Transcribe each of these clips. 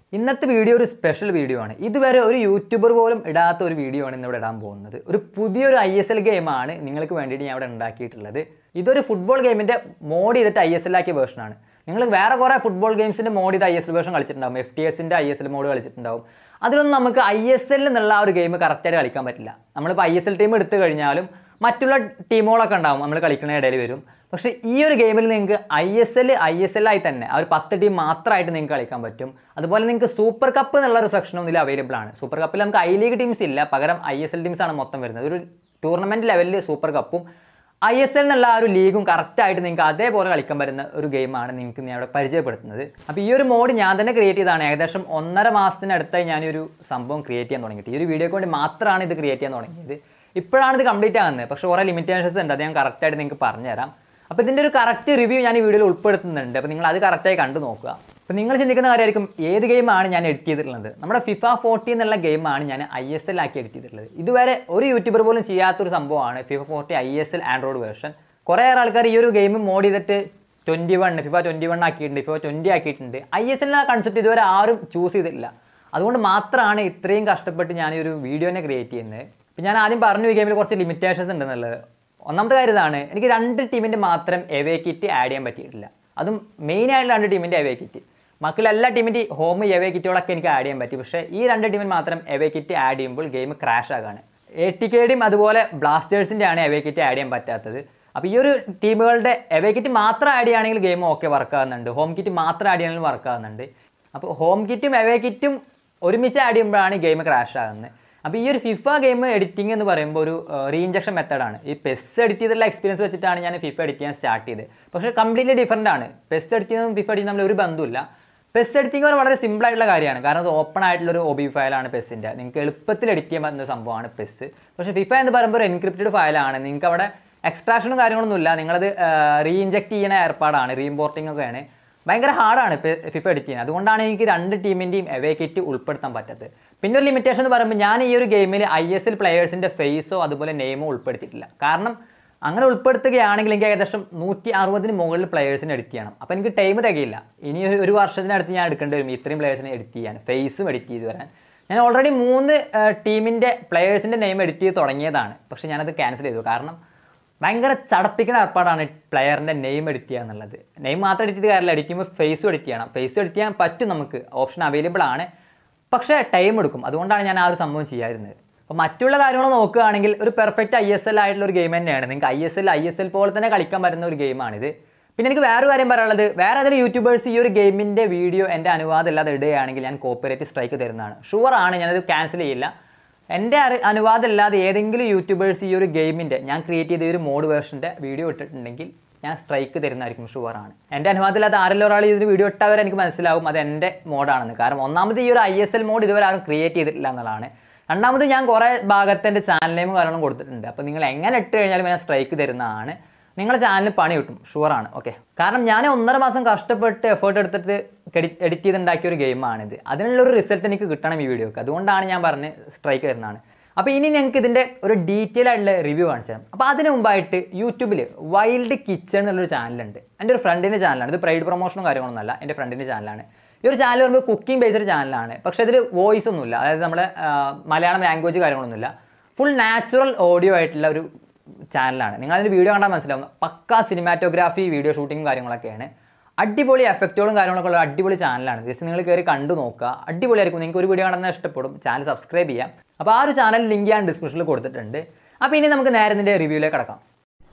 ഇന്നത്തെ വീഡിയോ ഒരു special video ആണ് ഇതുവരെ ഒരു യൂട്യൂബർ പോലും ഇടാത്ത ഒരു വീഡിയോ ആണ് ഇന്നിവിടെ ഇടാൻ പോകുന്നത് ഒരു പുതിയൊരു ഐ എസ് എൽ ഗെയിമാണ് നിങ്ങൾക്ക് വേണ്ടിയിട്ട് ഞാൻ ഇവിടെ ഉണ്ടാക്കിയിട്ടുള്ളത് ഇതൊരു ഫുട്ബോൾ ഗെയിമിൻ്റെ മോഡ് ചെയ്തിട്ട് ഐ എസ് എൽ ആക്കിയ വേർഷനാണ് നിങ്ങൾ വേറെ കുറേ ഫുട്ബോൾ ഗെയിംസിൻ്റെ മോഡ് ചെയ്ത് ഐ എസ് എൽ വേർഷൻ കളിച്ചിട്ടുണ്ടാവും എഫ് ടി എസിൻ്റെ ഐ എസ് എൽ മോഡ് കളിച്ചിട്ടുണ്ടാവും അതിലൊന്നും നമുക്ക് ഐ എസ് എല്ലിൽ നിന്നുള്ള ആ ഒരു ഗെയിം കറക്റ്റായിട്ട് കളിക്കാൻ പറ്റില്ല നമ്മളിപ്പോൾ ഐ എസ് എൽ ടീം എടുത്തു കഴിഞ്ഞാലും മറ്റുള്ള ടീമുകളൊക്കെ ഉണ്ടാവും നമ്മൾ കളിക്കുന്ന ഇടയിൽ വരും പക്ഷേ ഈ ഒരു ഗെയിമിൽ നിങ്ങൾക്ക് I S L I S L ആയി തന്നെ ആ ഒരു പത്ത് ടീം മാത്രമായിട്ട് നിങ്ങൾക്ക് കളിക്കാൻ പറ്റും അതുപോലെ നിങ്ങൾക്ക് സൂപ്പർ കപ്പ് എന്നുള്ള ഒരു സെക്ഷനും ഇതിൽ അവൈലബിൾ ആണ് സൂപ്പർ കപ്പിൽ നമുക്ക് ഐ ലീഗ് ടീംസ് ഇല്ല പകരം ഐ എസ് എൽ ടീംസ് ആണ് മൊത്തം വരുന്നത് ഒരു ടൂർണമെന്റ് ലെവലിൽ സൂപ്പർ കപ്പും ഐ എസ് എൽ എന്നുള്ള ആ ഒരു ലീഗും കറക്റ്റായിട്ട് നിങ്ങൾക്ക് അതേപോലെ കളിക്കാൻ പറ്റുന്ന ഒരു ഗെയിമാണ് നിങ്ങൾക്ക് ഞാൻ ഇവിടെ പരിചയപ്പെടുത്തുന്നത് അപ്പോൾ ഈ ഒരു മോഡ് ഞാൻ തന്നെ ക്രിയേറ്റ് ചെയ്തതാണ് ഏകദേശം ഒന്നര മാസത്തിനടുത്തായി ഞാൻ ഈ ഒരു സംഭവം ക്രിയേറ്റ് ചെയ്യാൻ തുടങ്ങിയിട്ട് ഈ ഒരു വീഡിയോക്ക് വേണ്ടി മാത്രമാണ് ഇത് ക്രിയേറ്റ് ചെയ്യാൻ തുടങ്ങിയത് ഇപ്പോഴാണ് ഇത് കംപ്ലീറ്റ് ആകുന്നത് പക്ഷേ കുറേ ലിമിറ്റേഷൻസ് ഉണ്ട് അത് ഞാൻ കറക്റ്റായിട്ട് നിങ്ങൾക്ക് പറഞ്ഞുതരാം അപ്പോൾ ഇതിൻ്റെ ഒരു കറക്റ്റ് റിവ്യൂ ഞാൻ ഈ വീഡിയോയിൽ ഉൾപ്പെടുത്തുന്നുണ്ട് അപ്പോൾ നിങ്ങൾ അത് കറക്റ്റായി കണ്ടു നോക്കുക അപ്പോൾ നിങ്ങൾ ചിന്തിക്കുന്ന കാര്യമായിരിക്കും ഏത് ഗെയിമാണ് ഞാൻ എഡിറ്റ് ചെയ്തിട്ടുള്ളത് നമ്മുടെ ഫിഫ ഫോർട്ടി എന്നുള്ള ഗെയിമാണ് ഞാൻ ഐ എസ് എൽ ആക്കി എഡിറ്റ് ചെയ്തിട്ടുള്ളത് ഇതുവരെ ഒരു യൂട്യൂബർ പോലും ചെയ്യാത്തൊരു സംഭവമാണ് FIFA forty I S L Android version കുറേ ഏറെ ആൾക്കാർ ഈ ഒരു ഗെയിം മോഡ് ചെയ്തിട്ട് twenty one FIFA twenty one ആക്കിയിട്ടുണ്ട് ഫിഫ ട്വൻറ്റി ആക്കിയിട്ടുണ്ട് ഐ എസ് എല്ലിന് കൺസെപ്റ്റ് ഇതുവരെ ആരും ചൂസ് ചെയ്തിട്ടില്ല അതുകൊണ്ട് മാത്രമാണ് ഇത്രയും കഷ്ടപ്പെട്ട് ഞാൻ ഈ ഒരു വീഡിയോനെ ക്രിയേറ്റ് ചെയ്യുന്നത് ഇപ്പം ഞാൻ ആദ്യം പറഞ്ഞു ഈ ഗെയിമിൽ കുറച്ച് ലിമിറ്റേഷൻസ് ഉണ്ടെന്നുള്ളത് ഒന്നാമത്തെ കാര്യം ഇതാണ് എനിക്ക് രണ്ട് ടീമിൻ്റെ മാത്രം എവേ കിറ്റ് ആഡ് ചെയ്യാൻ പറ്റിയിട്ടില്ല അതും മെയിൻ ആയിട്ടുള്ള രണ്ട് ടീമിൻ്റെ എവേ കിറ്റ് മക്കൾ എല്ലാ ടീമിൻ്റെ ഹോം എവേ കിറ്റുകളൊക്കെ എനിക്ക് ആഡ് ചെയ്യാൻ പറ്റി പക്ഷേ ഈ രണ്ട് ടീമിന് മാത്രം എവേ കിറ്റ് ആഡ് ചെയ്യുമ്പോൾ ഗെയിം ക്രാഷ് ആകാണ് എ ടി കെയുടെയും അതുപോലെ ബ്ലാസ്റ്റേഴ്സിൻ്റെ ആണ് എവേ കിറ്റ് ആഡ് ചെയ്യാൻ പറ്റാത്തത് അപ്പോൾ ഈ ഒരു ടീമുകളുടെ എവേ കിറ്റ് മാത്രം ആഡ് ചെയ്യുകയാണെങ്കിൽ ഗെയിം ഓക്കെ വർക്ക് ആകുന്നുണ്ട് ഹോം കിറ്റ് മാത്രം ആഡ് ചെയ്യണമെങ്കിൽ വർക്ക് ആകുന്നുണ്ട് അപ്പോൾ ഹോം കിറ്റും എവേ കിറ്റും ഒരുമിച്ച് ആഡ് ചെയ്യുമ്പോഴാണ് ഗെയിം ക്രാഷ് ആകുന്നത് അപ്പോൾ ഈ ഒരു ഫിഫ ഗെയിം എഡിറ്റിംഗ് എന്ന് പറയുമ്പോൾ ഒരു റീഇഞ്ചക്ഷൻ മെത്തഡാണ് ഈ പെസ് എഡിറ്റ് ചെയ്തിട്ടുള്ള എക്സ്പീരിയൻസ് വെച്ചിട്ടാണ് ഞാൻ ഫിഫ എഡിറ്റ് ചെയ്യാൻ സ്റ്റാർട്ട് ചെയ്തത് പക്ഷേ കംപ്ലീറ്റ്ലി ഡിഫറൻ്റ് ആണ് പെസ് എഡിറ്റ് ചെയ്യുന്നതും ഫിഫ എഡിറ്റ് തമ്മിൽ ഒരു ബന്ധമില്ല പെസ് എഡിറ്റിംഗ് ഒരു വളരെ സിമ്പിൾ ആയിട്ടുള്ള കാര്യമാണ് കാരണം അത് ഓപ്പൺ ആയിട്ടുള്ള ഒരു ഒബി ഫയലാണ് പെസ്സിൻ്റെ നിങ്ങൾക്ക് എളുപ്പത്തിൽ എഡിറ്റ് ചെയ്യാൻ പറ്റുന്ന സംഭവമാണ് പെസ് പക്ഷേ ഫിഫ എന്ന് പറയുമ്പോൾ ഒരു എൻക്രിപ്റ്റഡ് ഫയലാണ് നിങ്ങൾക്ക് അവിടെ എക്സ്ട്രാക്ഷനും കാര്യങ്ങളൊന്നുമില്ല നിങ്ങളത് റീഇഞ്ചക്ട് ചെയ്യുന്ന ഏർപ്പാടാണ് റീഇമ്പോർട്ടിംഗ് ഒക്കെയാണ് ഭയങ്കര ഹാർഡാണ് ഫിഫ എഡിറ്റ് ചെയ്യുന്നത് അതുകൊണ്ടാണ് എനിക്ക് രണ്ട് ടീമിൻ്റെയും എവേ കിറ്റ് ഉൾപ്പെടുത്താൻ പറ്റാത്തത് പിന്നെ ഒരു ലിമിറ്റേഷൻ എന്ന് പറയുമ്പോൾ ഞാൻ ഈ ഒരു ഗെയിമിൽ ഐ എസ് എൽ പ്ലെയേഴ്സിൻ്റെ ഫേസോ അതുപോലെ നെയിമോ ഉൾപ്പെടുത്തിയിട്ടില്ല കാരണം അങ്ങനെ ഉൾപ്പെടുത്തുകയാണെങ്കിൽ എനിക്ക് ഏകദേശം നൂറ്റി അറുപതിന് മുകളിൽ പ്ലെയേഴ്സിനെ എഡിറ്റ് ചെയ്യണം അപ്പോൾ എനിക്ക് ടൈം തികയില്ല ഇനി ഒരു- ഒരു വർഷത്തിനടുത്ത് ഞാൻ എടുക്കേണ്ടി വരും ഇത്രയും പ്ലെയേഴ്സിനെ എഡിറ്റ് ചെയ്യാൻ ഫേസും എഡിറ്റ് ചെയ്ത് വരാൻ ഞാൻ ഓൾറെഡി മൂന്ന് ടീമിൻ്റെ പ്ലെയേഴ്സിൻ്റെ നെയിം എഡിറ്റ് ചെയ്ത് തുടങ്ങിയതാണ് പക്ഷേ ഞാനത് ക്യാൻസൽ ചെയ്തു കാരണം ഭയങ്കര ചടപ്പിക്കുന്ന ഏർപ്പാടാണ് പ്ലെയറിൻ്റെ നെയിം എഡിറ്റ് ചെയ്യുക എന്നുള്ളത് നെയിം മാത്രം എഡിറ്റ് ചെയ്ത് കാര്യമില്ല എഡിറ്റ് ചെയ്യുമ്പോൾ ഫേസും എഡിറ്റ് ചെയ്യണം ഫേസും എഡിറ്റ് ചെയ്യാൻ പറ്റും നമുക്ക് ഓപ്ഷൻ അവൈലബിൾ ആണ് പക്ഷേ ടൈം എടുക്കും അതുകൊണ്ടാണ് ഞാൻ ആ ഒരു സംഭവം ചെയ്യാതിരുന്നത് അപ്പോൾ മറ്റുള്ള കാര്യങ്ങൾ നോക്കുകയാണെങ്കിൽ ഒരു പെർഫെക്റ്റ് ഐ എസ് എൽ ആയിട്ടുള്ള ഒരു ഗെയിം തന്നെയാണ് നിങ്ങൾക്ക് I S L I S L പോലെ തന്നെ കളിക്കാൻ പറ്റുന്ന ഒരു ഗെയിമാണിത് പിന്നെ എനിക്ക് വേറൊരു കാര്യം പറയാനുള്ളത് വേറെ ഏതെങ്കിലും യൂട്യൂബേഴ്സ് ഈ ഒരു ഗെയിമിൻ്റെ വീഡിയോ എൻ്റെ അനുവാദം ഇല്ലാതെ ഇടുകയാണെങ്കിൽ ഞാൻ കോപ്പറേറ്റ് സ്ട്രൈക്ക് തരുന്നതാണ് ഷുവർ ആണ് ഞാനത് ക്യാൻസൽ ചെയ്യില്ല എൻ്റെ അറി അനുവാദം ഇല്ലാതെ ഏതെങ്കിലും യൂട്യൂബേഴ്സ് ഈ ഒരു ഗെയിമിൻ്റെ ഞാൻ ക്രിയേറ്റ് ചെയ്ത ഈ ഒരു മോഡ് വേർഷൻ്റെ വീഡിയോ ഇട്ടിട്ടുണ്ടെങ്കിൽ ഞാൻ സ്ട്രൈക്ക് തരുന്നതായിരിക്കും ഷുവറാണ് എൻ്റെ അനുവാദം ഇല്ലാതെ ആരെല്ലാം ഒരാൾ ഇതിന് വീഡിയോ ഇട്ടവർ എനിക്ക് മനസ്സിലാവും അത് എൻ്റെ മോഡാണെന്ന് കാരണം ഒന്നാമത് ഈ ഒരു ഐ എസ് എൽ മോഡ് ഇതുവരെ ആരും ക്രിയേറ്റ് ചെയ്തിട്ടില്ല എന്നുള്ളതാണ് രണ്ടാമത് ഞാൻ കുറേ ഭാഗത്ത് എൻ്റെ ചാനൽ നെയിം കാര്യങ്ങളും കൊടുത്തിട്ടുണ്ട് അപ്പോൾ നിങ്ങൾ എങ്ങനെ ഇട്ട് കഴിഞ്ഞാലും ഞാൻ സ്ട്രൈക്ക് തരുന്നതാണ് നിങ്ങളുടെ ചാനലിന് പണി കിട്ടും ഷുവറാണ് ഓക്കെ കാരണം ഞാൻ ഒന്നര മാസം കഷ്ടപ്പെട്ട് എഫേർട്ട് എടുത്തിട്ട് എഡിറ്റ് ചെയ്തുണ്ടാക്കിയ ഒരു ഗെയിമാണിത് അതിനുള്ളൊരു റിസൾട്ട് എനിക്ക് കിട്ടണം ഈ വീഡിയോക്ക് അതുകൊണ്ടാണ് ഞാൻ പറഞ്ഞ് സ്ട്രൈക്ക് തരുന്നതാണ് അപ്പോൾ ഇനി ഞങ്ങൾക്ക് ഇതിൻ്റെ ഒരു ഡീറ്റെയിൽ ആയിട്ടുള്ള റിവ്യൂ കാണിച്ചു തരാം അപ്പോൾ അതിന് മുമ്പായിട്ട് യൂട്യൂബിൽ വൈൽഡ് കിച്ചൺ എന്നുള്ളൊരു ചാനലുണ്ട് എൻ്റെ ഒരു ഫ്രണ്ടിൻ്റെ ചാനലാണ് ഇത് പ്രൈഡ് പ്രൊമോഷനും കാര്യങ്ങളൊന്നുമല്ല എൻ്റെ ഫ്രണ്ടിൻ്റെ ചാനലാണ് ഈ ഒരു ചാനൽ പറയുമ്പോൾ കുക്കിംഗ് ബേസ്ഡ് ചാനലാണ് പക്ഷേ ഇതിൽ വോയിസ് ഒന്നുമില്ല അതായത് നമ്മുടെ ആ, മലയാളം ലാംഗ്വേജ് കാര്യങ്ങളൊന്നുമില്ല ഫുൾ നാച്ചുറൽ ഓഡിയോ ആയിട്ടുള്ള ഒരു ചാനലാണ് നിങ്ങൾ അതിൻ്റെ വീഡിയോ കണ്ടാൽ മനസ്സിലാവും പക്ക സിനിമാറ്റോഗ്രാഫി വീഡിയോ ഷൂട്ടിങ്ങും കാര്യങ്ങളൊക്കെയാണ് അടിപൊളി എഫക്റ്റുകളും കാര്യങ്ങളൊക്കെ ഉള്ള അടിപൊളി ചാനലാണ് ജസ്റ്റ് നിങ്ങൾ കയറി കണ്ടു നോക്കുക അടിപൊളിയായിരിക്കും നിങ്ങൾക്ക് ഒരു വീഡിയോ കാണാൻ ഇഷ്ടപ്പെടും ചാനൽ സബ്സ്ക്രൈബ് ചെയ്യാം അപ്പോൾ ആ ഒരു ചാനൽ ലിങ്ക് ഞാൻ ഡിസ്ക്രിപ്ഷനിൽ കൊടുത്തിട്ടുണ്ട് അപ്പോൾ ഇനി നമുക്ക് നേരെ ഇതിൻ്റെ റിവ്യൂയിലേക്ക് കടക്കാം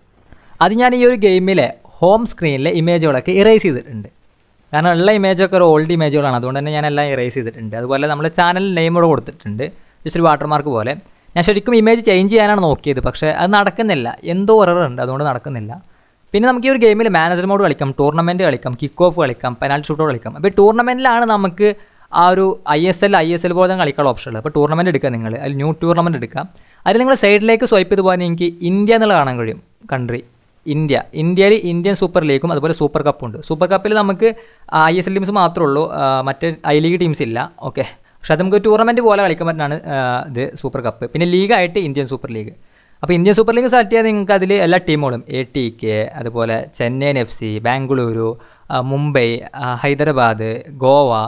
അത് ഞാൻ ഈ ഒരു ഗെയിമിലെ ഹോം സ്ക്രീനിലെ ഇമേജുകളൊക്കെ ഇറേസ് ചെയ്തിട്ടുണ്ട് കാരണം ഉള്ള ഇമേജൊക്കെ ഒരു ഓൾഡ് ഇമേജുകളാണ് അതുകൊണ്ട് തന്നെ ഞാൻ എല്ലാം ഇറേസ് ചെയ്തിട്ടുണ്ട് അതുപോലെ നമ്മൾ ചാനൽ നെയിം കൂടെ കൊടുത്തിട്ടുണ്ട് ജസ്റ്റ് ഒരു വാട്ടർമാർക്ക് പോലെ ഞാൻ ശരിക്കും ഇമേജ് ചേഞ്ച് ചെയ്യാനാണ് നോക്കിയത് പക്ഷേ അത് നടക്കുന്നില്ല എന്തോ എറർ ഉണ്ട് അതുകൊണ്ട് നടക്കുന്നില്ല പിന്നെ നമുക്ക് ഈ ഒരു ഗെയിമിൽ മാനേജർ മോഡ് കളിക്കാം ടൂർണമെൻറ്റ് കളിക്കാം കിക്ക് ഓഫ് കളിക്കാം പെനാൽറ്റി ഷൂട്ടോ കളിക്കാം അപ്പോൾ ഈ ടൂർണമെൻറ്റിലാണ് നമുക്ക് ആ ഒരു I S L I S L പോലെ തന്നെ കളിക്കാനുള്ള ഓപ്ഷൻ ഉള്ളത് അപ്പോൾ ടൂർണമെൻറ്റ് എടുക്കുക നിങ്ങൾ അതിൽ ന്യൂ ടൂർണമെൻറ്റ് എടുക്കാം അതിൽ നിങ്ങൾ സൈഡിലേക്ക് സ്വൈപ്പ് ചെയ്ത് പോകാൻ എനിക്ക് ഇന്ത്യ എന്നുള്ള കാണാൻ കഴിയും കൺട്രി ഇന്ത്യ ഇന്ത്യയിൽ ഇന്ത്യൻ സൂപ്പർ ലീഗും അതുപോലെ സൂപ്പർ കപ്പും ഉണ്ട് സൂപ്പർ കപ്പിൽ നമുക്ക് ഐ എസ് എൽ ടീംസ് മാത്രമേ ഉള്ളൂ ആ, മറ്റ് ഐ ലീഗ് ടീംസ് ഇല്ല ഓക്കെ പക്ഷെ അത് നമുക്ക് ടൂർണമെൻറ്റ് പോലെ കളിക്കാൻ പറ്റുന്നതാണ് ആ, ഇത് സൂപ്പർ കപ്പ് പിന്നെ ലീഗായിട്ട് ഇന്ത്യൻ സൂപ്പർ ലീഗ് അപ്പോൾ ഇന്ത്യൻ സൂപ്പർ ലീഗ് സെലക്ട് ചെയ്യാൻ നിങ്ങൾക്ക് അതിൽ എല്ലാ ടീമുകളും എ ടി കെ അതുപോലെ ചെന്നൈയിൻ എഫ് സി ബാംഗ്ലൂരു ആ, മുംബൈ ആ, ഹൈദരാബാദ് ഗോവ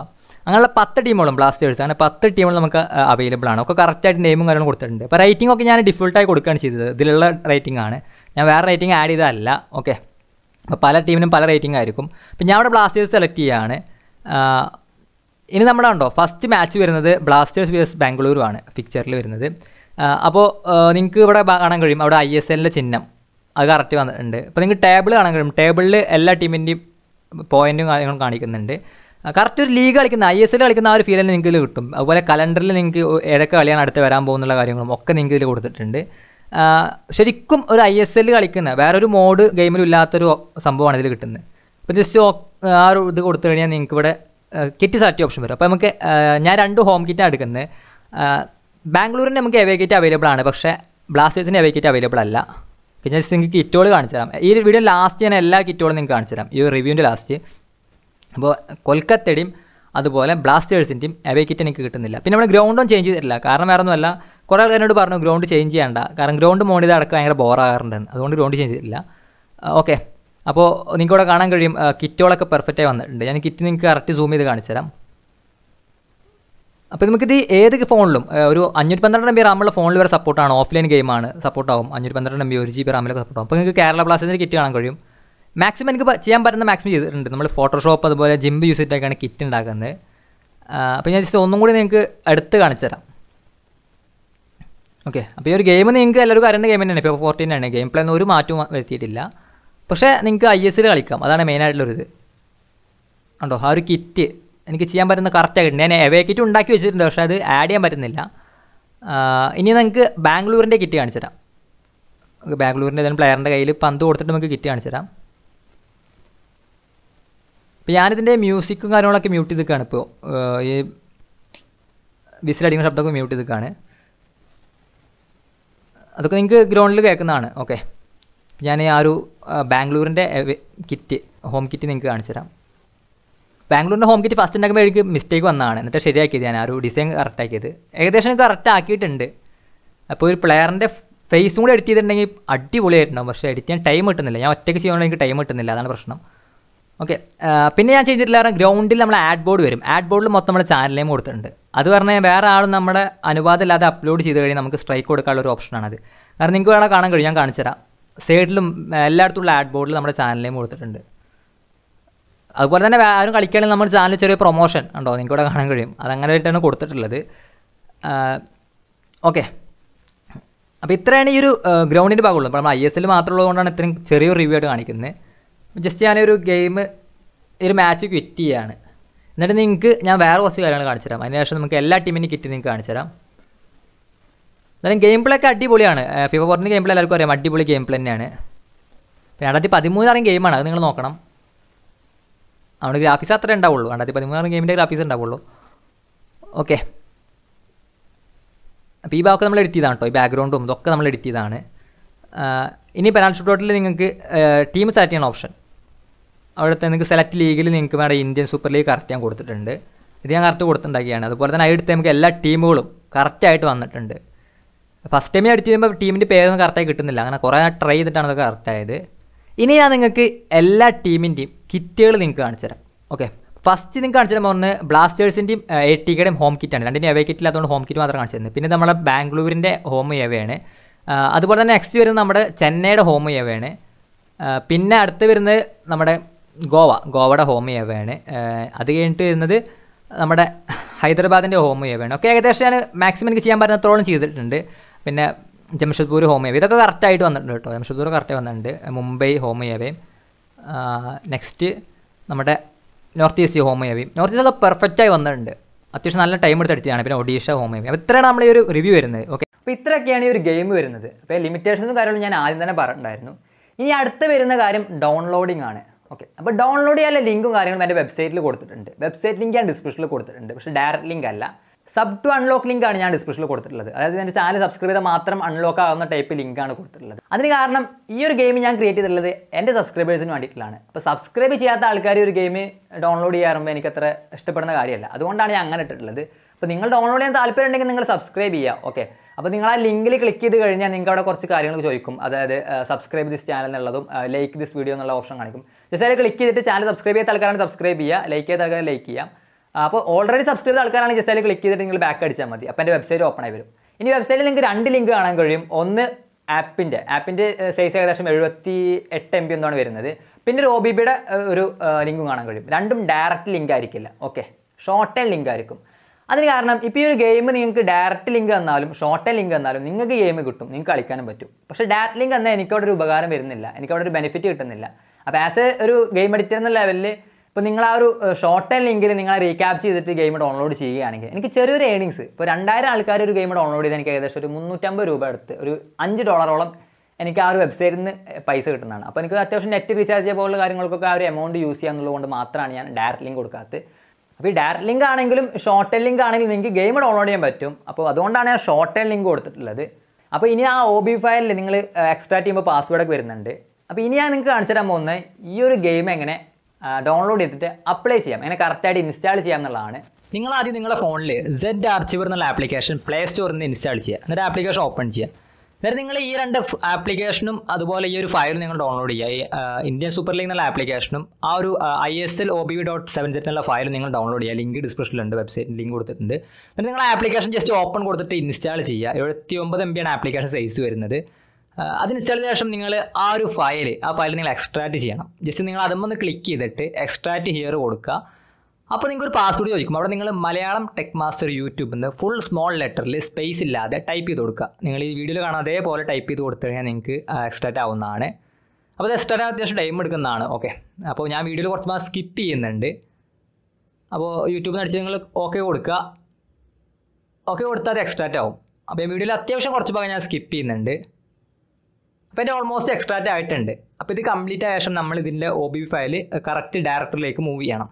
അങ്ങനെയുള്ള പത്ത് ടീമുകളും ബ്ലാസ്റ്റേഴ്സ് അങ്ങനെ പത്ത് ടീമുകൾ നമുക്ക് അവൈലബിൾ ആണ് ഒക്കെ കറക്റ്റായിട്ട് നെയിമും കാര്യങ്ങളും കൊടുത്തിട്ടുണ്ട് അപ്പോൾ റേറ്റിംഗ് ഒക്കെ ഞാൻ ഡിഫോൾട്ടായി കൊടുക്കുകയാണ് ചെയ്തത് ഇതിലുള്ള റേറ്റിംഗ് ആണ് ഞാൻ വേറെ റേറ്റിംഗ് ആഡ് ചെയ്തതല്ല ഓക്കെ അപ്പോൾ പല ടീമിനും പല റേറ്റിംഗ് ആയിരിക്കും അപ്പോൾ ഞാൻ ഇവിടെ ബ്ലാസ്റ്റേഴ്സ് സെലക്ട് ചെയ്യുകയാണ് ഇനി നമ്മുടെ ഉണ്ടോ ഫസ്റ്റ് മാച്ച് വരുന്നത് ബ്ലാസ്റ്റേഴ്സ് വേഴ്സ് ബാംഗ്ലൂരു ആണ് പിക്ചറിൽ വരുന്നത് അപ്പോൾ നിങ്ങൾക്ക് ഇവിടെ കാണാൻ കഴിയും അവിടെ ഐ എസ് എല്ലിൻ്റെ ചിഹ്നം അത് കറക്റ്റ് വന്നിട്ടുണ്ട് അപ്പോൾ നിങ്ങൾക്ക് ടേബിൾ കാണാൻ കഴിയും ടേബിളിൽ എല്ലാ ടീമിൻ്റെയും പോയിൻറ്റും കാര്യങ്ങളും കാണിക്കുന്നുണ്ട് കറക്റ്റ് ഒരു ലീഗ് കളിക്കുന്ന ഐ എസ് എൽ കളിക്കുന്ന ആ ഒരു ഫീൽ തന്നെ നിങ്ങൾക്ക് ഇതിൽ കിട്ടും അതുപോലെ കലണ്ടറിൽ നിങ്ങൾക്ക് ഏതൊക്കെ കളിയാണ് അടുത്ത് വരാൻ പോകുന്നുള്ള കാര്യങ്ങളും ഒക്കെ നിങ്ങൾക്ക് ഇതിൽ കൊടുത്തിട്ടുണ്ട് ശരിക്കും ഒരു ഐ എസ് എൽ കളിക്കുന്ന വേറൊരു മോഡ് ഗെയിമിലും ഇല്ലാത്തൊരു സംഭവമാണ് ഇതിൽ കിട്ടുന്നത് അപ്പോൾ ജസ്റ്റ് ആ ഒരു ഇത് കൊടുത്തു കഴിഞ്ഞാൽ നിങ്ങൾക്ക് ഇവിടെ കിറ്റ് സെലക്ട് ഓപ്ഷൻ വരും അപ്പോൾ നമുക്ക് ഞാൻ രണ്ട് ഹോം കിറ്റാണ് എടുക്കുന്നത് ബാംഗ്ലൂരിന് നമുക്ക് എവേ കിറ്റ് അവൈലബിൾ ആണ് പക്ഷേ ബ്ലാസ്റ്റേഴ്സിന് എവേ കിറ്റ് അവൈലബിൾ അല്ല പിന്നെ ജസ്റ്റ് നിങ്ങൾക്ക് കിറ്റുകൾ കാണിച്ചു തരാം ഈ വീഡിയോ ലാസ്റ്റ് ഞാൻ എല്ലാ കിറ്റുകളും നിങ്ങൾക്ക് കാണിച്ചു തരാം ഈ റിവ്യൂവിൻ്റെ ലാസ്റ്റ് അപ്പോൾ കൊൽക്കത്തയുടെയും അതുപോലെ ബ്ലാസ്റ്റേഴ്സിൻ്റെയും എവേ കിറ്റ് എനിക്ക് കിട്ടുന്നില്ല പിന്നെ നമ്മൾ ഗ്രൗണ്ടും ചേഞ്ച് ചെയ്തിട്ടില്ല കാരണം വേറെ ഒന്നുമല്ല കുറേ ആൾക്കാരോട് പറഞ്ഞു ഗ്രൗണ്ട് ചേഞ്ച് ചെയ്യണ്ട കാരണം ഗ്രൗണ്ട് മോഡ് ചെയ്ത് അടക്കം ഭയങ്കര ബോറാകാറുണ്ടെന്ന് അതുകൊണ്ട് ഗ്രൗണ്ട് ചേഞ്ച് ചെയ്തിട്ടില്ല ഓക്കെ അപ്പോൾ നിങ്ങൾക്ക് ഇവിടെ കാണാൻ കഴിയും കിറ്റുകളൊക്കെ പെർഫെക്റ്റായി വന്നിട്ടുണ്ട് ഞാൻ കിറ്റ് നിങ്ങൾക്ക് കറക്റ്റ് സൂം ചെയ്ത് കാണിച്ചു തരാം അപ്പോൾ നമുക്കിത് ഏത് ഫോണിലും ഒരു അഞ്ഞൂറ്റി പന്ത്രണ്ട് എം ബി റാമുള്ള ഫോണിൽ വരെ സപ്പോർട്ടാണ് ഓഫ്ലൈൻ ഗെയിമാണ് സപ്പോർട്ടാവും അഞ്ഞൂറ്റി പന്ത്രണ്ട് എം ബി ഒരു ജി ബി റാമിലൊക്കെ സപ്പോർട്ടാവും അപ്പോൾ നിങ്ങൾക്ക് കേരള ബ്ലാസ്റ്റേഴ്സിൻ്റെ കിറ്റ് കാണാൻ കഴിയും മാക്സിമം എനിക്ക് ചെയ്യാൻ പറ്റുന്ന മാക്സിമം ചെയ്തിട്ടുണ്ട് നമ്മൾ ഫോട്ടോഷോപ്പ് അതുപോലെ ജിംബ് യൂസ് ചെയ്തിട്ടൊക്കെയാണ് കിറ്റ് ഉണ്ടാക്കുന്നത് അപ്പോൾ ഞാൻ ജസ്റ്റ് ഒന്നും കൂടി നിങ്ങൾക്ക് അടുത്ത് കാണിച്ചു തരാം ഓക്കെ അപ്പോൾ ഈ ഒരു ഗെയിം നിങ്ങൾക്ക് എല്ലാവർക്കും അറിയേണ്ട ഗെയിം തന്നെയാണ് ഇപ്പോൾ ഫോർട്ടീൻ ആണ് ഗെയിം പ്ലേ ഒന്നും ഒരു മാറ്റവും വരുത്തിയിട്ടില്ല പക്ഷേ നിങ്ങൾക്ക് ഐ എസ് എൽ കളിക്കാം അതാണ് മെയിനായിട്ടുള്ളൊരിത് ഉണ്ടോ ആ ഒരു കിറ്റ് എനിക്ക് ചെയ്യാൻ പറ്റുന്ന കറക്റ്റായിട്ട് ഞാൻ എവേ കിറ്റ് ഉണ്ടാക്കി വെച്ചിട്ടുണ്ട് പക്ഷേ അത് ആഡ് ചെയ്യാൻ പറ്റുന്നില്ല ഇനി നിങ്ങൾക്ക് ബാംഗ്ലൂരിൻ്റെ കിറ്റ് കാണിച്ചു തരാം ബാംഗ്ലൂരിൻ്റെ ഏതെങ്കിലും പ്ലെയറിൻ്റെ കയ്യിൽ പന്ത് കൊടുത്തിട്ട് നമുക്ക് കിറ്റ് കാണിച്ചു തരാം ഇപ്പോൾ ഞാനിതിൻ്റെ മ്യൂസിക്കും കാര്യങ്ങളൊക്കെ മ്യൂട്ട് ചെയ്തിരിക്കുകയാണ് ഇപ്പോൾ ഈ വിസിലടിക്കുന്ന ശബ്ദമൊക്കെ മ്യൂട്ട് ചെയ്തിരിക്കുകയാണ് അതൊക്കെ നിങ്ങൾക്ക് ഗ്രൗണ്ടിൽ കേൾക്കുന്നതാണ് ഓക്കെ ഞാൻ ആ ഒരു ബാംഗ്ലൂരിൻ്റെ കിറ്റ് ഹോം കിറ്റ് നിങ്ങൾക്ക് കാണിച്ചു തരാം ബാംഗ്ലൂരിൻ്റെ ഹോം കിറ്റ് ഫസ്റ്റ് ഉണ്ടാക്കുമ്പോൾ എനിക്ക് മിസ്റ്റേക്ക് വന്നതാണ് എന്നിട്ട് ശരിയാക്കിയത് ഞാൻ ആ ഒരു ഡിസൈൻ കറക്റ്റ് ആക്കിയത് ഏകദേശം കറക്റ്റ് ആക്കിയിട്ടുണ്ട് അപ്പോൾ ഒരു പ്ലെയറിൻ്റെ ഫേസും കൂടെ എഡിറ്റ് ചെയ്തിട്ടുണ്ടെങ്കിൽ അടിപൊളിയായിട്ടുണ്ടാവും പക്ഷേ എഡിറ്റ് ചെയ്യാൻ ടൈം കിട്ടുന്നില്ല ഞാൻ ഒറ്റയ്ക്ക് ചെയ്യുമ്പോൾ എനിക്ക് ടൈം കിട്ടുന്നില്ല അതാണ് പ്രശ്നം ഓക്കെ പിന്നെ ഞാൻ ചെയ്തിട്ടില്ല കാരണം ഗ്രൗണ്ടിൽ നമ്മൾ ആഡ് ബോർഡ് വരും ആഡ് ബോർഡിൽ മൊത്തം നമ്മുടെ ചാനൽ നെയിം കൊടുത്തിട്ടുണ്ട് അത് പറഞ്ഞാൽ വേറെ ആളും നമ്മുടെ അനുവാദം ഇല്ലാതെ അപ്ലോഡ് ചെയ്ത് കഴിഞ്ഞാൽ നമുക്ക് സ്ട്രൈക്ക് കൊടുക്കാനുള്ള ഒരു ഓപ്ഷനാണത് കാരണം നിങ്ങൾക്ക് വേണം കാണാൻ കഴിയും ഞാൻ കാണിച്ചു തരാം സൈഡിലും എല്ലായിടത്തുള്ള ആഡ് ബോർഡിൽ നമ്മുടെ ചാനൽ നെയിം കൊടുത്തിട്ടുണ്ട് അതുപോലെ തന്നെ ആരും കളിക്കുകയാണെങ്കിൽ നമ്മുടെ ചാനൽ ചെറിയ പ്രൊമോഷൻ ഉണ്ടോ നിങ്ങൾക്ക് ഇവിടെ കാണാൻ കഴിയും അതങ്ങനെ ആയിട്ടാണ് കൊടുത്തിട്ടുള്ളത് ഓക്കെ അപ്പോൾ ഇത്രയാണ് ഈ ഒരു ഗ്രൗണ്ടിൻ്റെ ഭാഗമുള്ളൂ അപ്പോൾ നമ്മൾ ഐ എസ് എൽ മാത്രമുള്ളതുകൊണ്ടാണ് ഇത്രയും ചെറിയൊരു റിവ്യൂ ആയിട്ട് കാണിക്കുന്നത് ജസ്റ്റ് ഞാനൊരു ഗെയിം ഒരു മാച്ച് ക്വിറ്റ് ചെയ്യാണ് എന്നിട്ട് നിങ്ങൾക്ക് ഞാൻ വേറെ കുറച്ച് കാര്യങ്ങൾ കാണിച്ചു തരാം അതിനുശേഷം നമുക്ക് എല്ലാ ടീമിൻ്റെ കിറ്റ് നിങ്ങൾക്ക് കാണിച്ചു തരാം എന്നാലും ഗെയിം പ്ലേ ഒക്കെ അടിപൊളിയാണ് ഫിഫ ഫോറിൻ്റെ ഗെയിം പ്ലേ എല്ലാവർക്കും അറിയാം അടിപൊളി ഗെയിം പ്ലേ തന്നെയാണ് രണ്ടായിരത്തി പതിമൂന്നാറും ഗെയിമാണ് അത് നിങ്ങൾ നോക്കണം അവിടെ ഗ്രാഫിക്സ് അത്ര ഉണ്ടാവുള്ളൂ രണ്ടായിരത്തി പതിമൂന്നാറും ഗെയിമിൻ്റെ ഗ്രാഫിക്സ് ഉണ്ടാവുള്ളൂ ഓക്കെ അപ്പോൾ ഈ ഭാഗമൊക്കെ നമ്മൾ എഡിറ്റ് ചെയ്താണ് കേട്ടോ ഈ ബാക്ക്ഗ്രൗണ്ടും ഇതൊക്കെ നമ്മൾ എഡിറ്റ് ചെയ്താണ് ഇനി പെനാൾട്ടി ഷൂട്ടൗട്ടിൽ നിങ്ങൾക്ക് ടീം സെലക്ട് ചെയ്യണ ഓപ്ഷൻ അവിടുത്തെ നിങ്ങൾക്ക് സെലക്ട് ലീഗിൽ നിങ്ങൾക്ക് വേണ്ട ഇന്ത്യൻ സൂപ്പർ ലീഗ് കറക്റ്റ് ഞാൻ കൊടുത്തിട്ടുണ്ട് ഇത് ഞാൻ കറക്റ്റ് കൊടുത്തിട്ടുണ്ടാക്കിയാണ് അതുപോലെ തന്നെ അടുത്ത് നമുക്ക് എല്ലാ ടീമുകളും കറക്റ്റായിട്ട് വന്നിട്ടുണ്ട് ഫസ്റ്റ് ടൈം എഡിറ്റ് ചെയ്യുമ്പോൾ ടീമിൻ്റെ പേരൊന്നും കറക്റ്റായി കിട്ടുന്നില്ല അങ്ങനെ കുറേ ട്രൈ ചെയ്തിട്ടാണ് അതൊക്കെ കറക്റ്റായത് ഇനി ഞാൻ നിങ്ങൾക്ക് എല്ലാ ടീമിൻ്റെയും കിറ്റുകൾ നിങ്ങൾക്ക് കാണിച്ചു തരാം ഓക്കെ ഫസ്റ്റ് നിങ്ങൾക്ക് കാണിച്ചു തരാൻ പോകുന്നത് ബ്ലാസ്റ്റേഴ്സിൻ്റെയും എ ടിയുടെയും ഹോം കിറ്റാണ് രണ്ടിൻ്റെ എവേ കിറ്റില്ലാത്തതുകൊണ്ട് ഹോം കിറ്റ് മാത്രം കാണിച്ചു തരുന്നത് പിന്നെ നമ്മുടെ ബാംഗ്ലൂരിൻ്റെ ഹോം എവയാണ് അതുപോലെ തന്നെ നെക്സ്റ്റ് വരുന്നത് നമ്മുടെ ചെന്നൈയുടെ ഹോം എവയാണ് പിന്നെ അടുത്ത് വരുന്നത് നമ്മുടെ ഗോവ ഗോവയുടെ ഹോം എവയാണ് അത് കഴിഞ്ഞിട്ട് വരുന്നത് നമ്മുടെ ഹൈദരാബാദിൻ്റെ ഹോം എവയാണ് ഒക്കെ ഏകദേശം ഞാൻ മാക്സിമം എനിക്ക് ചെയ്യാൻ പറ്റുന്നത്രോളം ചെയ്തിട്ടുണ്ട് പിന്നെ ജംഷഡ്പൂർ ഹോം ഏവ ഇതൊക്കെ കറക്റ്റായിട്ട് വന്നിട്ടുണ്ട് കേട്ടോ ജംഷഡ്പൂർ കറക്റ്റായി വന്നിട്ടുണ്ട് മുംബൈ ഹോം ഏവയും നെക്സ്റ്റ് നമ്മുടെ നോർത്ത് ഈസ്റ്റ് ഹോം ഏവയും നോർത്ത് ഈസ്റ്റ് ഒക്കെ പെർഫെക്റ്റായി വന്നിട്ടുണ്ട് അത്യാവശ്യം നല്ല ടൈം എടുത്ത് എടുത്തതാണ് പിന്നെ ഒഡീഷ ഹോം ഏവയും അപ്പോൾ ഇത്രയാണ് നമ്മൾ ഈ ഒരു റിവ്യൂ വരുന്നത് ഓക്കെ അപ്പോൾ ഇത്രയൊക്കെയാണ് ഈ ഒരു ഗെയിം വരുന്നത് അപ്പോൾ ലിമിറ്റേഷൻസും കാര്യങ്ങളും ഞാൻ ആദ്യം തന്നെ പറഞ്ഞിട്ടുണ്ടായിരുന്നു ഇനി അടുത്ത് വരുന്ന കാര്യം ഡൗൺലോഡിംഗ് ആണ് ഓക്കെ അപ്പോൾ ഡൗൺലോഡ് ചെയ്യാനുള്ള ലിങ്കും കാര്യങ്ങളും എൻ്റെ വെബ്സൈറ്റിൽ കൊടുത്തിട്ടുണ്ട് വെബ്സൈറ്റ് ലിങ്ക് ഞാൻ ഡിസ്ക്രിപ്ഷനിൽ കൊടുത്തിട്ടുണ്ട് പക്ഷേ ഡയറക്റ്റ് ലിങ്ക് അല്ല സബ് ടു അൺലോക്ക് ലിങ്ക് ആണ് ഞാൻ ഡിസ്ക്രിപ്ഷനിൽ കൊടുത്തിട്ടുള്ളത് അതായത് എൻ്റെ ചാനൽ സബ്സ്ക്രൈബ് ചെയ്താൽ മാത്രം അൺലോക്ക് ആകുന്ന ടൈപ്പ് ലിങ്കാണ് കൊടുത്തിട്ടുള്ളത് അതിന് കാരണം ഈ ഒരു ഗെയിം ഞാൻ ക്രിയേറ്റ് ചെയ്തിട്ടുള്ളത് എൻ്റെ സബ്സ്ക്രൈബേഴ്സിന് വേണ്ടിയിട്ടുള്ളതാണ് അപ്പോൾ സബ്സ്ക്രൈബ് ചെയ്യാത്ത ആൾക്കാർ ഒരു ഗെയിം ഡൗൺലോഡ് ചെയ്യാറുമ്പോൾ എനിക്ക് അത്ര ഇഷ്ടപ്പെടുന്ന കാര്യമല്ല അതുകൊണ്ടാണ് ഞാൻ അങ്ങനെ ഇട്ടിട്ടുള്ളത് അപ്പോൾ നിങ്ങൾ ഡൗൺലോഡ് ചെയ്യാൻ താല്പര്യം ഉണ്ടെങ്കിൽ നിങ്ങൾ സബ്സ്ക്രൈബ് ചെയ്യുക ഓക്കെ അപ്പോൾ നിങ്ങൾ ആ ലിങ്കിൽ ക്ലിക്ക് ചെയ്ത് കഴിഞ്ഞാൽ നിങ്ങൾക്ക് അവിടെ കുറച്ച് കാര്യങ്ങൾ ചോദിക്കും അതായത് സബ്സ്ക്രൈബ് ദിസ് ചാനൽ എന്നുള്ളതും ലൈക്ക് ദിസ് വീഡിയോ എന്നുള്ള ഓപ്ഷൻ കാണിക്കും ജസ്റ്റ് അതിൽ ക്ലിക്ക് ചെയ്തിട്ട് ചാനൽ സബ്സ്ക്രൈബ് ചെയ്യാത്ത ആൾക്കാരാണ് സബ്സ്ക്രൈബ് ചെയ്യുക ലൈക്ക് ചെയ്ത ആൾക്കാർ ലൈക്ക് ചെയ്യാം അപ്പോൾ ഓൾറെഡി സബ്സ്ക്രൈബ് ചെയ്ത ആൾക്കാരാണെങ്കിൽ ജസ്റ്റ് അതിൽ ക്ലിക്ക് ചെയ്തിട്ട് നിങ്ങൾ ബാക്ക് അടിച്ചാൽ മതി അപ്പോൾ എൻ്റെ വെബ്സൈറ്റ് ഓപ്പൺ ആയി വരും ഇനി വെബ്സൈറ്റിൽ നിങ്ങൾക്ക് രണ്ട് ലിങ്ക് കാണാൻ കഴിയും ഒന്ന് ആപ്പിൻ്റെ ആപ്പിൻ്റെ സൈസ് ഏകദേശം എഴുപത്തി എട്ട് എം ബി എന്താണ് വരുന്നത് പിന്നെ ഒരു ഒ ബി ബിയുടെ ഒരു ലിങ്കും കാണാൻ കഴിയും രണ്ടും ഡയറക്റ്റ് ലിങ്ക് ആയിരിക്കില്ല ഓക്കെ ഷോർട്ട് ടൈം ലിങ്ക് ആയിരിക്കും അതിന് കാരണം ഇപ്പോൾ ഈ ഒരു ഗെയിം നിങ്ങൾക്ക് ഡയറക്റ്റ് ലിങ്ക് തന്നാലും ഷോർട്ട് ടൈം ലിങ്ക് തന്നാലും നിങ്ങൾക്ക് ഗെയിം കിട്ടും നിങ്ങൾക്ക് കളിക്കാനും പറ്റും പക്ഷേ ഡയറക്റ്റ് ലിങ്ക് എന്നാൽ എനിക്കവിടെ ഒരു ഉപകാരം വരുന്നില്ല എനിക്കവിടെ ഒരു ബെനിഫിറ്റ് കിട്ടുന്നില്ല അപ്പോൾ ആസ് എ ഒരു ഗെയിം എഡിറ്റർ എന്ന ലെവലിൽ ഇപ്പോൾ നിങ്ങൾ ആ ഒരു ഷോർട്ട് ടൈം ലിങ്കിൽ നിങ്ങൾ റീക്യാപ്ചർ ചെയ്തിട്ട് ഗെയിം ഡൗൺലോഡ് ചെയ്യുകയാണെങ്കിൽ എനിക്ക് ചെറിയൊരു ഏണിങ്സ് ഇപ്പോൾ രണ്ടായിരം ആൾക്കാർ ഒരു ഗെയിം ഡൗൺലോഡ് ചെയ്ത് എനിക്ക് ഏകദേശം ഒരു മുന്നൂറ്റമ്പത് രൂപ എടുത്ത് ഒരു അഞ്ച് ഡോളറോളം എനിക്ക് ആ ഒരു വെബ്സൈറ്റിൽ നിന്ന് പൈസ കിട്ടുന്നതാണ് അപ്പോൾ എനിക്ക് അത്യാവശ്യം നെറ്റ് റീചാർജ് ചെയ്യുക പോലുള്ള കാര്യങ്ങൾക്കൊക്കെ ആ ഒരു എമൗണ്ട് യൂസ് ചെയ്യാന്നുള്ളത് കൊണ്ട് മാത്രമാണ് ഞാൻ ഡയറക്റ്റ് ലിങ്ക് കൊടുക്കാത്തത് അപ്പോൾ ഈ ഡയറക്റ്റ് ലിങ്ക് ആണെങ്കിലും ഷോർട്ട് ടൈം ലിങ്ക് ആണെങ്കിലും നിങ്ങൾക്ക് ഗെയിം ഡൗൺലോഡ് ചെയ്യാൻ പറ്റും അപ്പോൾ അതുകൊണ്ടാണ് ഞാൻ ഷോർട്ട് ടൈം ലിങ്ക് കൊടുത്തിട്ടുള്ളത് അപ്പോൾ ഇനി ആ ഒ ബി ഫയലിൽ നിങ്ങൾ എക്സ്ട്രാക്ട് ചെയ്യുമ്പോൾ പാസ്വേഡൊക്കെ വരുന്നുണ്ട് അപ്പോൾ ഇനി ഞാൻ നിങ്ങൾക്ക് കാണിച്ചു തരാൻ പോകുന്നത് ഈ ഒരു ഗെയിം എങ്ങനെ ഡൗൺലോഡ് ചെയ്തിട്ട് അപ്ലൈ ചെയ്യാം എങ്ങനെ കറക്റ്റായിട്ട് ഇൻസ്റ്റാൾ ചെയ്യാം എന്നുള്ളതാണ് നിങ്ങൾ ആദ്യം നിങ്ങളുടെ ഫോണിൽ സെഡ് ആർച്ചിവർ എന്നുള്ള ആപ്ലിക്കേഷൻ പ്ലേ സ്റ്റോറിൽ നിന്ന് ഇൻസ്റ്റാൾ ചെയ്യുക എന്നിട്ട് ആപ്ലിക്കേഷൻ ഓപ്പൺ ചെയ്യുക എന്നിട്ട് നിങ്ങൾ ഈ രണ്ട് ആപ്ലിക്കേഷനും അതുപോലെ ഈ ഒരു ഫയലും നിങ്ങൾ ഡൗൺലോഡ് ചെയ്യുക ഈ ആ, ഇന്ത്യൻ സൂപ്പർ ലീഗ് എന്നുള്ള ആപ്ലിക്കേഷനും ആ ഒരു I S L O B V dot seven Z എന്നുള്ള ഫയൽ നിങ്ങൾ ഡൗൺലോഡ് ചെയ്യുക ലിങ്ക് ഡിസ്ക്രിപ്ഷനിലുണ്ട് വെബ്സൈറ്റ് ലിങ്ക് കൊടുത്തിട്ടുണ്ട് എന്നിട്ട് നിങ്ങൾ ആപ്ലിക്കേഷൻ ജസ്റ്റ് ഓപ്പൺ കൊടുത്തിട്ട് ഇൻസ്റ്റാൾ ചെയ്യുക എഴുപത്തി ഒമ്പത് എം ബിയാണ് ആപ്ലിക്കേഷൻ സൈസ് വരുന്നത് ആ, അത് ഇൻസ്റ്റാൾ ചെയ്ത ശേഷം നിങ്ങൾ ആ ഒരു ഫയൽ ആ ഫയൽ നിങ്ങൾ എക്സ്ട്രാക്ട് ചെയ്യണം ജസ്റ്റ് നിങ്ങൾ അതുമ്പോൾ ക്ലിക്ക് ചെയ്തിട്ട് എക്സ്ട്രാക്ട് ഹിയർ കൊടുക്കുക അപ്പോൾ നിങ്ങൾക്ക് ഒരു പാസ്വേഡ് ചോദിക്കും അവിടെ നിങ്ങൾ മലയാളം ടെക് മാസ്റ്റർ യൂട്യൂബിൽ നിന്ന് ഫുൾ സ്മോൾ ലെറ്ററിൽ സ്പേസ് ഇല്ലാതെ ടൈപ്പ് ചെയ്ത് കൊടുക്കുക നിങ്ങൾ ഈ വീഡിയോയിൽ കാണാൻ അതേപോലെ ടൈപ്പ് ചെയ്ത് കൊടുത്തു കഴിഞ്ഞാൽ നിങ്ങൾക്ക് എക്സ്ട്രാക്ട് ആവുന്നതാണ് അപ്പോൾ അത് എക്സ്ട്രാക്ട് അത്യാവശ്യം ടൈം എടുക്കുന്നതാണ് ഓക്കെ അപ്പോൾ ഞാൻ വീഡിയോയിൽ കുറച്ച് മാസം സ്കിപ്പ് ചെയ്യുന്നുണ്ട് അപ്പോൾ യൂട്യൂബിൽ നിന്ന് അടിച്ച് നിങ്ങൾ ഓക്കെ കൊടുക്കുക ഓക്കെ കൊടുത്താൽ അത് എക്സ്ട്രാക്റ്റ് ആവും അപ്പോൾ ഈ വീഡിയോയിൽ അത്യാവശ്യം കുറച്ച് ഭാഗം ഞാൻ സ്കിപ്പ് ചെയ്യുന്നുണ്ട് അപ്പോൾ എൻ്റെ ഓൾമോസ്റ്റ് എക്സ്ട്രാക്റ്റ് ആയിട്ടുണ്ട് അപ്പോൾ ഇത് കംപ്ലീറ്റ് ആയ ശേഷം നമ്മൾ ഇതിൻ്റെ ഒ ബി ഫയൽ കറക്റ്റ് ഡയറക്ടറിലേക്ക് മൂവ് ചെയ്യണം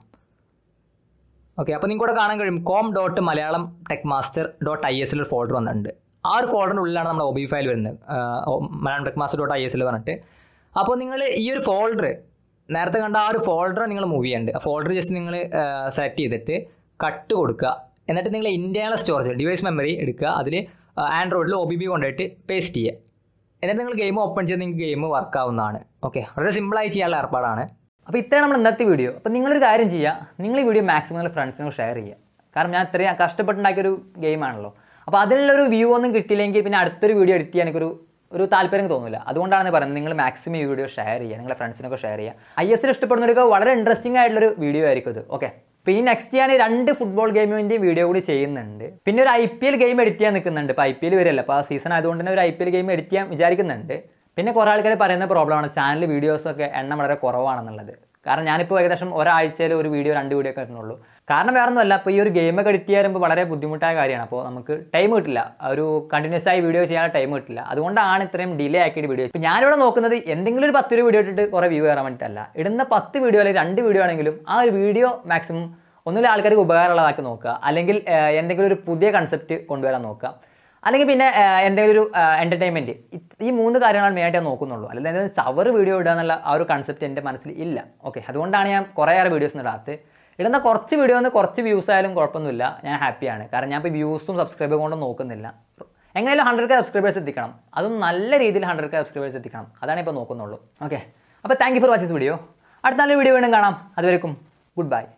ഓക്കെ അപ്പോൾ നിങ്ങൾക്ക് ഇവിടെ കാണാൻ കഴിയും com dot Malayalam tech master dot I S L ഒരു ഫോൾഡർ വന്നിട്ടുണ്ട് ആ ഒരു ഫോൾഡറിൻ്റെ ഉള്ളിലാണ് നമ്മുടെ ഒ ബി ഫയൽ വരുന്നത് ആ, ഓ- Malayalam tech master dot I S L പറഞ്ഞിട്ട് അപ്പോൾ നിങ്ങൾ ഈ ഒരു ഫോൾഡർ നേരത്തെ കണ്ട ആ ഒരു ഫോൾഡർ നിങ്ങൾ മൂവ് ചെയ്യുന്നുണ്ട് ആ ഫോൾഡർ ജസ്റ്റ് നിങ്ങൾ സെലക്ട് ചെയ്തിട്ട് കട്ട് കൊടുക്കുക എന്നിട്ട് നിങ്ങൾ ഇന്റേണൽ സ്റ്റോറേജ് ഡിവൈസ് മെമ്മറി എടുക്കുക അതിൽ ആൻഡ്രോയിഡിൽ ഒ ബി ബി കൊണ്ടുപോയിട്ട് പേസ്റ്റ് ചെയ്യുക എന്നിട്ട് നിങ്ങൾ ഗെയിം ഓപ്പൺ ചെയ്ത് നിങ്ങൾക്ക് ഗെയിം വർക്ക് ആവുന്നതാണ് ഓക്കെ വളരെ സിമ്പിളായി ചെയ്യാനുള്ള ഏർപ്പാടാണ് അപ്പോൾ ഇത്രയാണ് നമ്മൾ ഇന്നത്തെ വീഡിയോ അപ്പോൾ നിങ്ങളൊരു കാര്യം ചെയ്യുക നിങ്ങൾ ഈ വീഡിയോ മാക്സിമം നിങ്ങൾ ഫ്രണ്ട്സിനോട് ഷെയർ ചെയ്യുക കാരണം ഞാൻ ഇത്രയും കഷ്ടപ്പെട്ടുണ്ടാക്കിയൊരു ഗെയിമാണല്ലോ അപ്പോൾ അതിനുള്ളൊരു വ്യൂ ഒന്നും കിട്ടിയില്ലെങ്കിൽ പിന്നെ അടുത്തൊരു വീഡിയോ എഡിറ്റ് ചെയ്യാൻ എനിക്കൊരു ഒരു താല്പര്യം തോന്നില്ല അതുകൊണ്ടാണ് പറയുന്നത് നിങ്ങൾ മാക്സിമം ഈ വീഡിയോ ഷെയർ ചെയ്യുക നിങ്ങളുടെ ഫ്രണ്ട്സിനൊക്കെ ഷെയർ ചെയ്യുക ഐ എസ് എൽ ഇഷ്ടപ്പെടുന്നവർക്ക് വളരെ ഇൻട്രസ്റ്റിംഗ് ആയിട്ടുള്ളൊരു വീഡിയോ ആയിരിക്കും ഇത് ഓക്കെ അപ്പോൾ ഈ നെക്സ്റ്റ് ഞാൻ രണ്ട് ഫുട്ബോൾ ഗെയിമിൻ്റെ വീഡിയോ കൂടി ചെയ്യുന്നുണ്ട് പിന്നെ ഒരു I P L game edit ചെയ്യാൻ നിൽക്കുന്നുണ്ട് ഇപ്പോൾ ഐ പി എൽ വരില്ല അപ്പോൾ ആ സീസൺ ആയതുകൊണ്ട് തന്നെ ഒരു I P L game edit ചെയ്യാൻ വിചാരിക്കുന്നുണ്ട് പിന്നെ കുറേ ആൾക്കാർ പറയുന്ന പ്രോബ്ലമാണ് ചാനൽ വീഡിയോസൊക്കെ എണ്ണം വളരെ കുറവാണെന്നുള്ളത് കാരണം ഞാനിപ്പോൾ ഏകദേശം ഒരാഴ്ചയിൽ ഒരു വീഡിയോ രണ്ട് വീഡിയോ ഒക്കെ ഇടുന്നുള്ളൂ കാരണം വേറെ ഒന്നുമല്ല ഇപ്പോൾ ഈ ഒരു ഗെയിമൊക്കെ എഡിറ്റ് ചെയ്യുമ്പോൾ വളരെ ബുദ്ധിമുട്ടായ കാര്യമാണ് അപ്പോൾ നമുക്ക് ടൈം കിട്ടില്ല ഒരു കണ്ടിന്യൂസ് ആയി വീഡിയോ ചെയ്യാൻ ടൈം കിട്ടില്ല അതുകൊണ്ടാണ് ഇത്രയും ഡിലേ ആക്കിയിട്ട് വീഡിയോ ഇപ്പോൾ ഞാനിവിടെ നോക്കുന്നത് എന്തെങ്കിലും ഒരു പത്ത് വീഡിയോ ഇട്ടിട്ട് കുറേ വ്യൂ കയറാൻ വേണ്ടിയിട്ടല്ല ഇടുന്ന പത്ത് വീഡിയോ അല്ലെങ്കിൽ രണ്ട് വീഡിയോ ആണെങ്കിലും ആ ഒരു വീഡിയോ മാക്സിമം ഒന്നുമില്ല ആൾക്കാർക്ക് ഉപകാരമുള്ളതാക്കി നോക്കുക അല്ലെങ്കിൽ ഏഹ്, എന്തെങ്കിലും ഒരു പുതിയ കൺസെപ്റ്റ് കൊണ്ടുവരാൻ നോക്കുക അല്ലെങ്കിൽ പിന്നെ ഏഹ്, എന്തെങ്കിലും ഒരു എൻ്റർടൈൻമെൻറ്റ് ഈ മൂന്ന് കാര്യങ്ങളാണ് മെയിനായിട്ട് ഞാൻ നോക്കുന്നുള്ളൂ അല്ലെങ്കിൽ എന്തെങ്കിലും ചവറ് വീഡിയോ ഇടുക എന്നുള്ള ആ ഒരു കൺസെപ്റ്റ് എൻ്റെ മനസ്സിൽ ഇല്ല ഓക്കെ അതുകൊണ്ടാണ് ഞാൻ കുറേയേറെ വീഡിയോസ് ഇടാത്തത് ഇടുന്ന കുറച്ച് വീഡിയോ ഒന്ന് കുറച്ച് വ്യൂസ് ആയാലും കുഴപ്പമൊന്നുമില്ല ഞാൻ ഹാപ്പിയാണ് കാരണം ഞാൻ ഇപ്പോൾ വ്യൂസും സബ്സ്ക്രൈബ് കൊണ്ടും നോക്കുന്നില്ല എങ്ങനെയാലും ഹൺഡ്രഡ് കെ സബ്സ്ക്രൈബേഴ്സ് എത്തിക്കണം അതും നല്ല രീതിയിൽ ഹൺഡ്രഡ് കെ സബ്സ്ക്രൈബേഴ്സ് എത്തിക്കണം അതാണ് ഇപ്പോൾ നോക്കുന്നുള്ളൂ ഓക്കെ അപ്പോൾ thank you for watching video അടുത്ത നല്ല വീഡിയോ വീണ്ടും കാണാം അതുവരെക്കും ഗുഡ് ബൈ